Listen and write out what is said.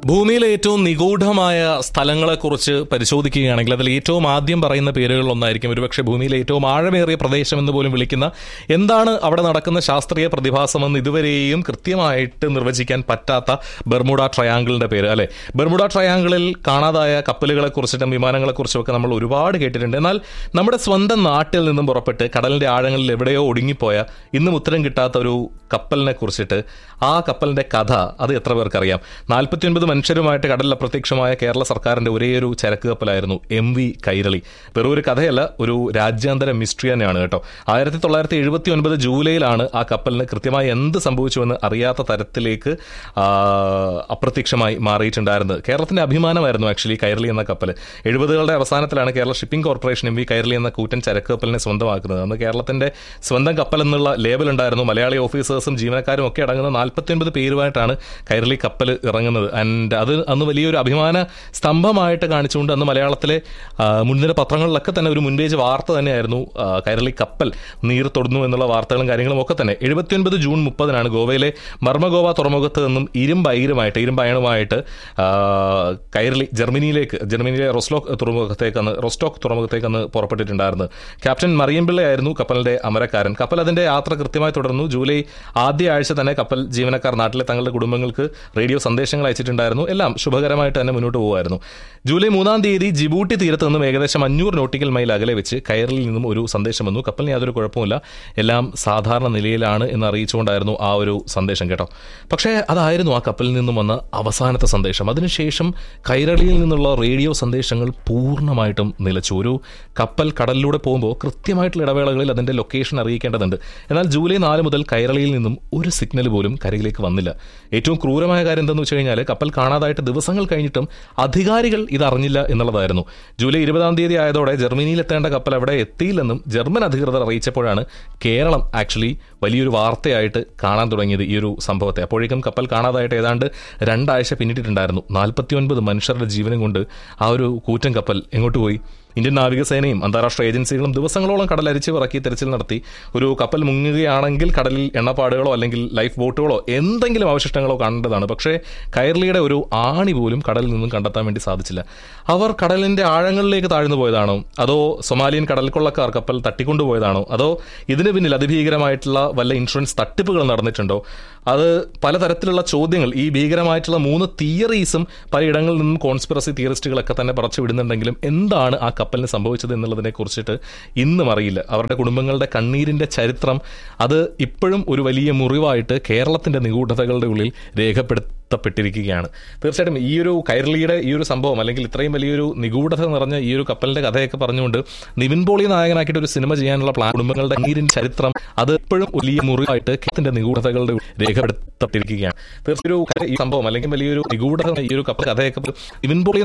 ഭൂമിയിലെ ഏറ്റവും നിഗൂഢമായ സ്ഥലങ്ങളെക്കുറിച്ച് പരിശോധിക്കുകയാണെങ്കിൽ അതിൽ ഏറ്റവും ആദ്യം പറയുന്ന പേരുകളിലൊന്നായിരിക്കും ഒരുപക്ഷെ ഭൂമിയിലെ ഏറ്റവും ആഴമേറിയ പ്രദേശം എന്ന് പോലും വിളിക്കുന്ന എന്താണ് അവിടെ നടക്കുന്ന ശാസ്ത്രീയ പ്രതിഭാസമെന്ന് ഇതുവരെയും കൃത്യമായിട്ട് നിർവചിക്കാൻ പറ്റാത്ത ബെർമുഡ ട്രയാങ്കിളിന്റെ പേര് അല്ലെ ബെർമുഡ ട്രയാങ്കിളിൽ കാണാതായ കപ്പലുകളെ കുറിച്ചിട്ടും വിമാനങ്ങളെ കുറിച്ചും ഒക്കെ നമ്മൾ ഒരുപാട് കേട്ടിട്ടുണ്ട് എന്നാൽ നമ്മുടെ സ്വന്തം നാട്ടിൽ നിന്നും പുറപ്പെട്ട് കടലിന്റെ ആഴങ്ങളിൽ എവിടെയോ ഒടുങ്ങിപ്പോയ ഇന്നും ഉത്തരം കിട്ടാത്ത ഒരു കപ്പലിനെ കുറിച്ചിട്ട് ആ കപ്പലിന്റെ കഥ അത് എത്ര പേർക്കറിയാം നാൽപ്പത്തിയൊൻപത് മനുഷ്യരുമായിട്ട് കടലിൽ അപ്രത്യക്ഷമായ കേരള സർക്കാരിന്റെ ഒരേയൊരു ചരക്ക് കപ്പലായിരുന്നു എം വി കൈരളി വെറും ഒരു കഥയല്ല ഒരു രാജ്യാന്തര മിസ്റ്ററി തന്നെയാണ് കേട്ടോ ആയിരത്തി തൊള്ളായിരത്തി എഴുപത്തി ഒൻപത് ജൂലൈയിലാണ് ആ കപ്പലിന് കൃത്യമായി എന്ത് സംഭവിച്ചുവെന്ന് അറിയാത്ത തരത്തിലേക്ക് ആ, അപ്രത്യക്ഷമായി മാറിയിട്ടുണ്ടായിരുന്നത് കേരളത്തിന്റെ അഭിമാനമായിരുന്നു ആക്ച്വലി കൈരളി എന്ന കപ്പൽ എഴുപതുകളുടെ അവസാനത്തിലാണ് Kerala shipping corporation M V Kairali എന്ന കൂറ്റൻ ചരക്ക് കപ്പലിനെ സ്വന്തമാക്കുന്നത് അന്ന് കേരളത്തിന്റെ സ്വന്തം കപ്പൽ എന്നുള്ള ലേബൽ ഉണ്ടായിരുന്നു മലയാളി ഓഫീസേഴ്സും ജീവനക്കാരും ഒക്കെ അടങ്ങുന്ന നാൽപ്പത്തിയൊൻപത് പേരുമായിട്ടാണ് കൈരളി കപ്പൽ ഇറങ്ങുന്നത് ആൻഡ് അത് അന്ന് വലിയൊരു അഭിമാന സ്തംഭമായിട്ട് കാണിച്ചുകൊണ്ട് അന്ന് മലയാളത്തിലെ ആ, മുൻനിര പത്രങ്ങളിലൊക്കെ തന്നെ ഒരു മുൻപേജ് വാർത്ത തന്നെയായിരുന്നു ആ, കൈരളി കപ്പൽ നീർ തൊടുന്നു എന്നുള്ള വാർത്തകളും കാര്യങ്ങളും ഒക്കെ തന്നെ എഴുപത്തിയൊൻപത് ജൂൺ മുപ്പതിനാണ് ഗോവയിലെ മർമ്മഗോവ തുറമുഖത്ത് നിന്നും ഇരുമ്പ് അയിരുമായിട്ട് ഇരുമ്പ് അയണുമായിട്ട് ആ, കൈരളി ജർമ്മനിയിലേക്ക് ജർമ്മനിയിലെ റൊസ്ലോക്ക് തുറമുഖത്തേക്ക് അന്ന് റൊസ്റ്റോക്ക് തുറമുഖത്തേക്ക് അന്ന് പുറപ്പെട്ടിട്ടുണ്ടായിരുന്നത് ക്യാപ്റ്റൻ മറിയമ്പിള്ളയായിരുന്നു കപ്പലിന്റെ അമരക്കാരൻ കപ്പൽ അതിന്റെ യാത്ര കൃത്യമായി തുടർന്നു ജൂലൈ ആദ്യ ആഴ്ച തന്നെ കപ്പൽ ജീവനക്കാർ നാട്ടിലെ തങ്ങളുടെ കുടുംബങ്ങൾക്ക് റേഡിയോ സന്ദേശങ്ങൾ അയച്ചിട്ടുണ്ടായിരുന്നു എല്ലാം ശുഭകരമായിട്ട് തന്നെ മുന്നോട്ട് പോകുമായിരുന്നു ജൂലൈ മൂന്നാം തീയതി ജിബൂട്ടി തീരത്ത് നിന്നും ഏകദേശം അഞ്ഞൂറ് നോട്ടിക്കൽ മൈൽ അകലെ വെച്ച് കയറിൽ നിന്നും ഒരു സന്ദേശം വന്നു കപ്പലിന് യാതൊരു കുഴപ്പമില്ല എല്ലാം സാധാരണ നിലയിലാണ് എന്ന് അറിയിച്ചുകൊണ്ടായിരുന്നു ആ ഒരു സന്ദേശം കേട്ടോ പക്ഷേ അതായിരുന്നു ആ കപ്പലിൽ നിന്നും വന്ന അവസാനത്തെ സന്ദേശം അതിനുശേഷം കൈരളിയിൽ നിന്നുള്ള റേഡിയോ സന്ദേശങ്ങൾ പൂർണ്ണമായിട്ടും നിലച്ചു ഒരു കപ്പൽ കടലിലൂടെ പോകുമ്പോൾ കൃത്യമായിട്ടുള്ള ഇടവേളകളിൽ അതിന്റെ ലൊക്കേഷൻ അറിയിക്കേണ്ടതുണ്ട് എന്നാൽ ജൂലൈ നാല് മുതൽ കൈരളിയിൽ നിന്നും ഒരു സിഗ്നൽ പോലും കരയിലേക്ക് വന്നില്ല ഏറ്റവും ക്രൂരമായ കാര്യം എന്താണെന്ന് വെച്ച് കഴിഞ്ഞാൽ കപ്പൽ കാണാതായിട്ട് ദിവസങ്ങൾ കഴിഞ്ഞിട്ടും അധികാരികൾ ഇത് അറിഞ്ഞില്ല എന്നുള്ളതായിരുന്നു ജൂലൈ ഇരുപതാം തീയതി ആയതോടെ ജർമ്മനിയിൽ എത്തേണ്ട കപ്പൽ അവിടെ എത്തിയില്ലെന്നും ജർമ്മൻ അധികൃതർ അറിയിച്ചപ്പോഴാണ് കേരളം ആക്ച്വലി വലിയൊരു വാർത്തയായിട്ട് കാണാൻ തുടങ്ങിയത് ഈ ഒരു സംഭവത്തെ അപ്പോഴേക്കും കപ്പൽ കാണാതായിട്ട് ഏതാണ്ട് രണ്ടാഴ്ച പിന്നിട്ടിട്ടുണ്ടായിരുന്നു നാൽപ്പത്തിയൊൻപത് മനുഷ്യരുടെ ജീവനും കൊണ്ട് ആ ഒരു കൂറ്റൻ കപ്പൽ എങ്ങോട്ട് പോയി ഇന്ത്യൻ നാവികസേനയും അന്താരാഷ്ട്ര ഏജൻസികളും ദിവസങ്ങളോളം കടൽ അരിച്ചു പറക്കി തെരച്ചിൽ നടത്തി ഒരു കപ്പൽ മുങ്ങുകയാണെങ്കിൽ കടലിൽ എണ്ണപ്പാടുകളോ അല്ലെങ്കിൽ ലൈഫ് ബോട്ടുകളോ എന്തെങ്കിലും അവശിഷ്ടങ്ങളോ കാണേണ്ടതാണ് പക്ഷേ കൈർലിയുടെ ഒരു ആണി പോലും കടലിൽ നിന്നും കണ്ടെത്താൻ വേണ്ടി സാധിച്ചില്ല അവർ കടലിന്റെ ആഴങ്ങളിലേക്ക് താഴ്ന്നു പോയതാണോ അതോ സൊമാലിയൻ കടൽക്കൊള്ളക്കാർ കപ്പൽ തട്ടിക്കൊണ്ടുപോയതാണോ അതോ ഇതിന് പിന്നിൽ അതിഭീകരമായിട്ടുള്ള വല്ല ഇൻഷുറൻസ് തട്ടിപ്പുകൾ നടന്നിട്ടുണ്ടോ അത് പലതരത്തിലുള്ള ചോദ്യങ്ങൾ ഈ ഭീകരമായിട്ടുള്ള മൂന്ന് തിയറീസും പലയിടങ്ങളിൽ നിന്നും കോൺസ്പിറസി തിയറിസ്റ്റുകളൊക്കെ തന്നെ പറച്ചു വിടുന്നുണ്ടെങ്കിലും എന്താണ് ആ കപ്പലിന് സംഭവിച്ചത് എന്നുള്ളതിനെ കുറിച്ചിട്ട് ഇന്നും അറിയില്ല അവരുടെ കുടുംബങ്ങളുടെ കണ്ണീരിന്റെ ചരിത്രം അത് ഇപ്പോഴും ഒരു വലിയ മുറിവായിട്ട് കേരളത്തിന്റെ നിഗൂഢതകളുടെ ഉള്ളിൽ രേഖപ്പെടുത്തപ്പെട്ടിരിക്കുകയാണ് തീർച്ചയായിട്ടും ഈ ഒരു കൈരളിയുടെ ഈ ഒരു സംഭവം അല്ലെങ്കിൽ ഇത്രയും വലിയൊരു നിഗൂഢത നിറഞ്ഞ ഈ ഒരു കപ്പലിന്റെ കഥയൊക്കെ പറഞ്ഞുകൊണ്ട് നിവിൻ പോളി നായകനാക്കിയിട്ട് ഒരു സിനിമ ചെയ്യാനുള്ള പ്ലാൻ കുടുംബങ്ങളുടെ കണ്ണീരിന്റെ ചരിത്രം അത് ഇപ്പോഴും വലിയ മുറിവായിട്ട് കേരളത്തിന്റെ നിഗൂഢതകളുടെ ഉള്ളിൽ രേഖപ്പെടുത്തപ്പെട്ടിരിക്കുകയാണ് തീർച്ചയായും ഒരു കഥ- ഈ സംഭവം അല്ലെങ്കിൽ വലിയൊരു നിഗൂഢത ഈ ഒരു കപ്പൽ കഥയൊക്കെ നിവിൻ പോളി